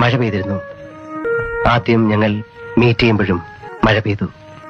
മഴ പെയ്തിരുന്നു ആദ്യം ഞങ്ങൾ മീറ്റ് ചെയ്യുമ്പോഴും മഴ പെയ്തു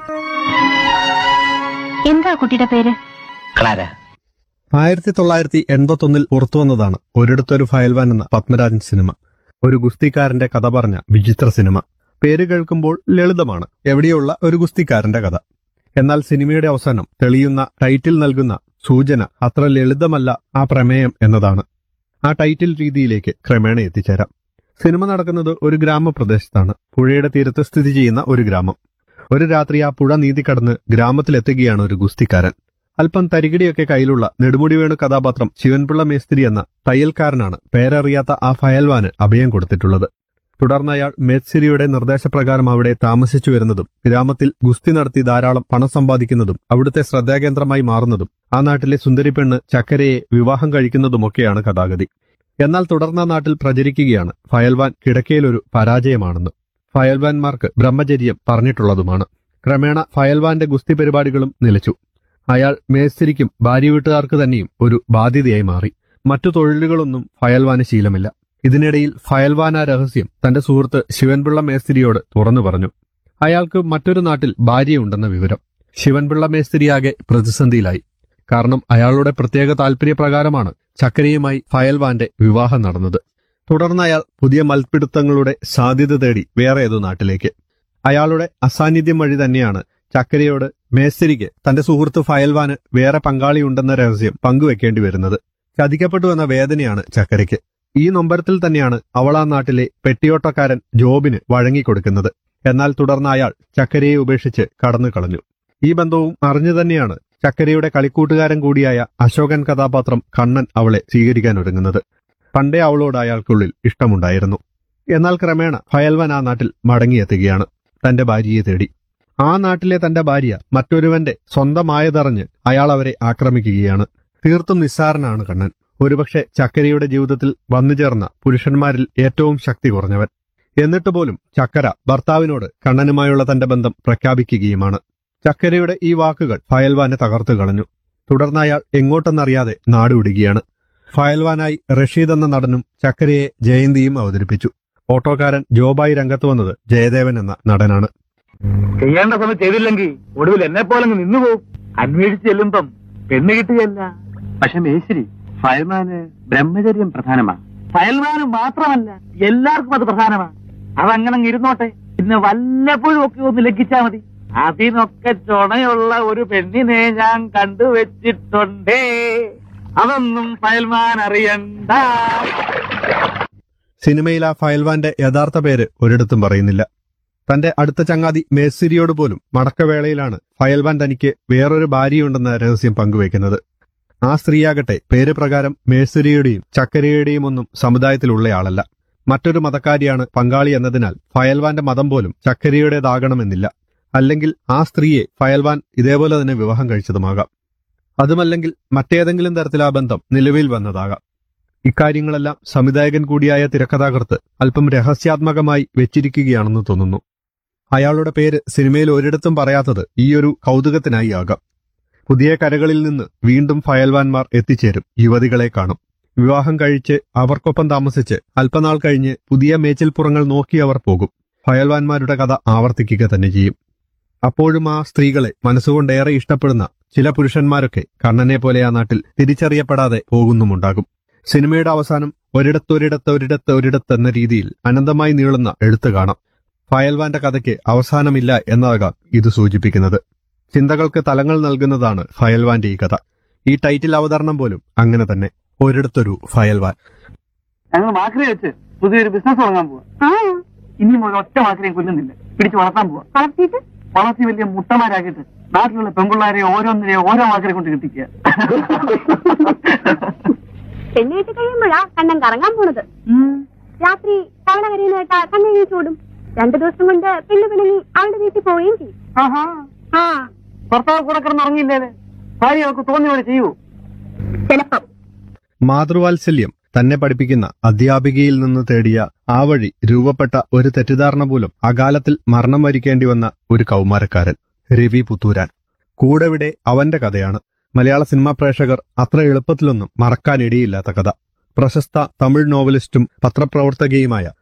എന്താ കുട്ടിയുടെ പേര് ക്ലാര ആയിരത്തി തൊള്ളായിരത്തി എൺപത്തൊന്നിൽ പുറത്തുവന്നതാണ് ഒരിടത്തൊരു ഫയൽവാൻ എന്ന പത്മരാജൻ സിനിമ ഒരു ഗുസ്തിക്കാരന്റെ കഥ പറഞ്ഞ വിചിത്ര സിനിമ പേര് കേൾക്കുമ്പോൾ ലളിതമാണ് എവിടെയുള്ള ഒരു ഗുസ്തിക്കാരന്റെ കഥ എന്നാൽ സിനിമയുടെ അവസാനം തെളിയുന്ന ടൈറ്റിൽ നൽകുന്ന സൂചന അത്ര ലളിതമല്ല ആ പ്രമേയം എന്നതാണ് ആ ടൈറ്റിൽ രീതിയിലേക്ക് ക്രമേണ എത്തിച്ചേരാം സിനിമ നടക്കുന്നത് ഒരു ഗ്രാമപ്രദേശത്താണ് പുഴയുടെ തീരത്ത് സ്ഥിതി ചെയ്യുന്ന ഒരു ഗ്രാമം ഒരു രാത്രി ആ പുഴ നീതി കടന്ന് ഗ്രാമത്തിലെത്തുകയാണ് ഒരു ഗുസ്തിക്കാരൻ അല്പം തരികിടിയൊക്കെ കയ്യിലുള്ള നെടുമുടി വേണു കഥാപാത്രം ശിവൻപിള്ള മേസ്ത്രി എന്ന തയ്യൽക്കാരനാണ് പേരറിയാത്ത ആ ഫയൽവാന് അഭയം കൊടുത്തിട്ടുള്ളത് തുടർന്ന് അയാൾ മേസ്തിരിയുടെ നിർദ്ദേശപ്രകാരം അവിടെ താമസിച്ചു വരുന്നതും ഗ്രാമത്തിൽ ഗുസ്തി നടത്തി ധാരാളം പണം സമ്പാദിക്കുന്നതും അവിടുത്തെ ശ്രദ്ധാകേന്ദ്രമായി മാറുന്നതും ആ നാട്ടിലെ സുന്ദരി പെണ്ണ് ചക്കരയെ വിവാഹം കഴിക്കുന്നതുമൊക്കെയാണ് കഥാഗതി എന്നാൽ തുടർന്ന് ആ നാട്ടിൽ പ്രചരിക്കുകയാണ് ഫയൽവാൻ കിടക്കയിലൊരു പരാജയമാണെന്ന് ഫയൽവാൻമാർക്ക് ബ്രഹ്മചര്യം പറഞ്ഞിട്ടുള്ളതുമാണ് ക്രമേണ ഫയൽവാന്റെ ഗുസ്തി പരിപാടികളും നിലച്ചു അയാൾ മേസ്തിരിക്കും ഭാര്യ വീട്ടുകാർക്ക് തന്നെയും ഒരു ബാധ്യതയായി മാറി മറ്റു തൊഴിലുകളൊന്നും ഫയൽവാന് ശീലമില്ല ഇതിനിടയിൽ ഫയൽവാൻ ആ രഹസ്യം തന്റെ സുഹൃത്ത് ശിവൻപിള്ള മേസ്തിരിയോട് തുറന്നു പറഞ്ഞു അയാൾക്ക് മറ്റൊരു നാട്ടിൽ ഭാര്യയുണ്ടെന്ന വിവരം ശിവൻപിള്ള മേസ്തിരിയാകെ പ്രതിസന്ധിയിലായി കാരണം അയാളുടെ പ്രത്യേക താല്പര്യപ്രകാരമാണ് ചക്കരയുമായി ഫയൽവാന്റെ വിവാഹം നടന്നത് തുടർന്ന് അയാൾ പുതിയ മൽപ്പിടുത്തങ്ങളുടെ സാധ്യത തേടി വേറെ ഏതോ നാട്ടിലേക്ക് അയാളുടെ അസാന്നിധ്യം വഴി തന്നെയാണ് ചക്കരയോട് മേസ്തിരിക്ക് തന്റെ സുഹൃത്ത് ഫയൽവാന് വേറെ പങ്കാളിയുണ്ടെന്ന രഹസ്യം പങ്കുവെക്കേണ്ടി വരുന്നത് ചതിക്കപ്പെട്ടു എന്ന വേദനയാണ് ചക്കരയ്ക്ക് ഈ നൊമ്പരത്തിൽ തന്നെയാണ് അവൾ ആ നാട്ടിലെ പെട്ടിയോട്ടക്കാരൻ ജോബിന് വഴങ്ങിക്കൊടുക്കുന്നത് എന്നാൽ തുടർന്ന് അയാൾ ചക്കരയെ ഉപേക്ഷിച്ച് കടന്നു കളഞ്ഞു ഈ ബന്ധവും അറിഞ്ഞു തന്നെയാണ് ചക്കരയുടെ കളിക്കൂട്ടുകാരൻ കൂടിയായ അശോകൻ കഥാപാത്രം കണ്ണൻ അവളെ സ്വീകരിക്കാൻ ഒരുങ്ങുന്നത് പണ്ടേ അവളോട് അയാൾക്കുള്ളിൽ ഇഷ്ടമുണ്ടായിരുന്നു എന്നാൽ ക്രമേണ ഫയൽവൻ ആ നാട്ടിൽ മടങ്ങിയെത്തുകയാണ് തന്റെ ഭാര്യയെ തേടി ആ നാട്ടിലെ തന്റെ ഭാര്യ മറ്റൊരുവന്റെ സ്വന്തമായതറിഞ്ഞ് അയാൾ അവരെ ആക്രമിക്കുകയാണ് തീർത്തും നിസ്സാരനാണ് കണ്ണൻ ഒരുപക്ഷെ ചക്കരയുടെ ജീവിതത്തിൽ വന്നു ചേർന്ന പുരുഷന്മാരിൽ ഏറ്റവും ശക്തി കുറഞ്ഞവൻ എന്നിട്ട് പോലും ചക്കര ഭർത്താവിനോട് കണ്ണനുമായുള്ള തന്റെ ബന്ധം പ്രഖ്യാപിക്കുകയുമാണ് ചക്കരയുടെ ഈ വാക്കുകൾ ഫയൽവാനെ തകർത്തു കളഞ്ഞു തുടർന്ന് അയാൾ എങ്ങോട്ടെന്നറിയാതെ നാടുവിടുകയാണ് ഫയൽവാനായി റഷീദ് എന്ന നടനും ചക്കരയെ ജയന്തിയും അവതരിപ്പിച്ചു ഓട്ടോക്കാരൻ ജോബായി രംഗത്ത് വന്നത് ജയദേവൻ എന്ന നടനാണ് ചെയ്യേണ്ട സമയം ചെയ്തില്ലെങ്കിൽ ഒടുവിൽ എന്നെ പോലെ നിന്നു പോവും അന്വേഷിച്ച് ചെല്ലുമ്പം പെണ്ണ് കിട്ടുകയല്ല പക്ഷെ മേശ്ശേരി ഫയൽമാന് ബ്രഹ്മചര്യം പ്രധാനമാണ് ഫയൽമാന് മാത്രമല്ല എല്ലാവർക്കും അത് പ്രധാനമാണ് അതങ്ങനെ അങ്ങ് ഇരുന്നോട്ടെ പിന്നെ വല്ലപ്പോഴും ഒക്കെ ഒന്ന് ലംഘിച്ചാ മതി അതിനൊക്കെ ചുണയുള്ള ഒരു പെണ്ണിനെ ഞാൻ കണ്ടുവച്ചിട്ടുണ്ടേ അതൊന്നും ഫയൽമാൻ അറിയണ്ട സിനിമയിൽ ആ ഫയൽവാന്റെ യഥാർത്ഥ പേര് ഒരിടത്തും പറയുന്നില്ല തന്റെ അടുത്ത ചങ്ങാതി മേസ്സിരിയോട് പോലും മടക്കവേളയിലാണ് ഫയൽവാൻ തനിക്ക് വേറൊരു ഭാര്യയുണ്ടെന്ന രഹസ്യം പങ്കുവയ്ക്കുന്നത് ആ സ്ത്രീയാകട്ടെ പേര് പ്രകാരം മേഴ്സിരിയുടെയും ചക്കരയുടെയും ഒന്നും സമുദായത്തിലുള്ളയാളല്ല മറ്റൊരു മതക്കാരിയാണ് പങ്കാളി എന്നതിനാൽ ഫയൽവാന്റെ മതം പോലും ചക്കരയുടേതാകണമെന്നില്ല അല്ലെങ്കിൽ ആ സ്ത്രീയെ ഫയൽവാൻ ഇതേപോലെ തന്നെ വിവാഹം കഴിച്ചതുമാകാം അതുമല്ലെങ്കിൽ മറ്റേതെങ്കിലും തരത്തിൽ ആ ബന്ധം നിലവിൽ വന്നതാകാം ഇക്കാര്യങ്ങളെല്ലാം സംവിധായകൻ കൂടിയായ തിരക്കഥാകൃത്ത് അല്പം രഹസ്യാത്മകമായി വെച്ചിരിക്കുകയാണെന്ന് തോന്നുന്നു അയാളുടെ പേര് സിനിമയിൽ ഒരിടത്തും പറയാത്തത് ഈയൊരു കൗതുകത്തിനായി ആകാം പുതിയ കരകളിൽ നിന്ന് വീണ്ടും ഫയൽവാൻമാർ എത്തിച്ചേരും യുവതികളെ കാണും വിവാഹം കഴിച്ച് അവർക്കൊപ്പം താമസിച്ച് അല്പനാൾ കഴിഞ്ഞ് പുതിയ മേച്ചിൽപ്പുറങ്ങൾ നോക്കി അവർ പോകും ഫയൽവാൻമാരുടെ കഥ ആവർത്തിക്കുക തന്നെ ചെയ്യും അപ്പോഴും ആ സ്ത്രീകളെ മനസ്സുകൊണ്ടേറെ ഇഷ്ടപ്പെടുന്ന ചില പുരുഷന്മാരൊക്കെ കണ്ണനെ പോലെ ആ നാട്ടിൽ തിരിച്ചറിയപ്പെടാതെ പോകുന്നുമുണ്ടാകും സിനിമയുടെ അവസാനം ഒരിടത്തൊരിടത്ത് ഒരിടത്ത് ഒരിടത്ത് എന്ന രീതിയിൽ അനന്തമായി നീളുന്ന എഴുത്ത് കാണാം ഫയൽവാന്റെ കഥയ്ക്ക് അവസാനമില്ല എന്നതാകാം ഇത് സൂചിപ്പിക്കുന്നത് ചിന്തകൾക്ക് തലങ്ങൾ നൽകുന്നതാണ് ഫയൽവാന്റെ ഈ കഥ ഈ ടൈറ്റിൽ അവതരണം പോലും അങ്ങനെ തന്നെ ഒരിടത്തൊരു ഫയൽവാൻ ഞങ്ങൾ മാക്രി വെച്ച് പുതിയൊരു ബിസിനസ് തുടങ്ങാൻ പോവാ ആ ഇനിയും ഒരു ഒറ്റ മാക്രിയും കൊല്ലുന്നില്ല പിടിച്ച് വളർത്താൻ പോവാ വളർത്തിയിട്ട് വളർത്തി വലിയ മുട്ടമാരാക്കിയിട്ട് നാട്ടിലുള്ള പെൺപിള്ളാരെ ഓരോന്നിനെ ഓരോ മാക്രി കൊണ്ട് കിട്ടിക്കുക പെണ്ണ് കെട്ടി കഴിയുമ്പോഴാ കണ്ണൻ കറങ്ങാൻ പോണത് രാത്രി തവണ കരയുന്ന കേട്ടാ കണ്ണൻ ചൂടും രണ്ടു ദിവസം കൊണ്ട് പെണ്ണ് പിണങ്ങി അവളുടെ വീട്ടിൽ പോവുകയും ചെയ്യും ആഹാ ആ ഭർത്താവ് കൂടെ കിടന്ന് ഉറങ്ങിയില്ലേ ഭാര്യ അവർക്ക് തോന്നിയ പോലെ ചെയ്യൂ ചിലപ്പം മാതൃവാത്സല്യം തന്നെ പഠിപ്പിക്കുന്ന അധ്യാപികയിൽ നിന്ന് തേടിയ ആ വഴി രൂപപ്പെട്ട ഒരു തെറ്റിദ്ധാരണ മൂലം അകാലത്തിൽ മരണം വരിക്കേണ്ടി വന്ന ഒരു കൗമാരക്കാരൻ രവി പുത്തൂരാൻ കൂടെവിടെ അവന്റെ കഥയാണ് മലയാള സിനിമാ പ്രേക്ഷകർ അത്ര എളുപ്പത്തിലൊന്നും മറക്കാനിടയില്ലാത്ത കഥ പ്രശസ്ത തമിഴ് നോവലിസ്റ്റും പത്രപ്രവർത്തകയുമായ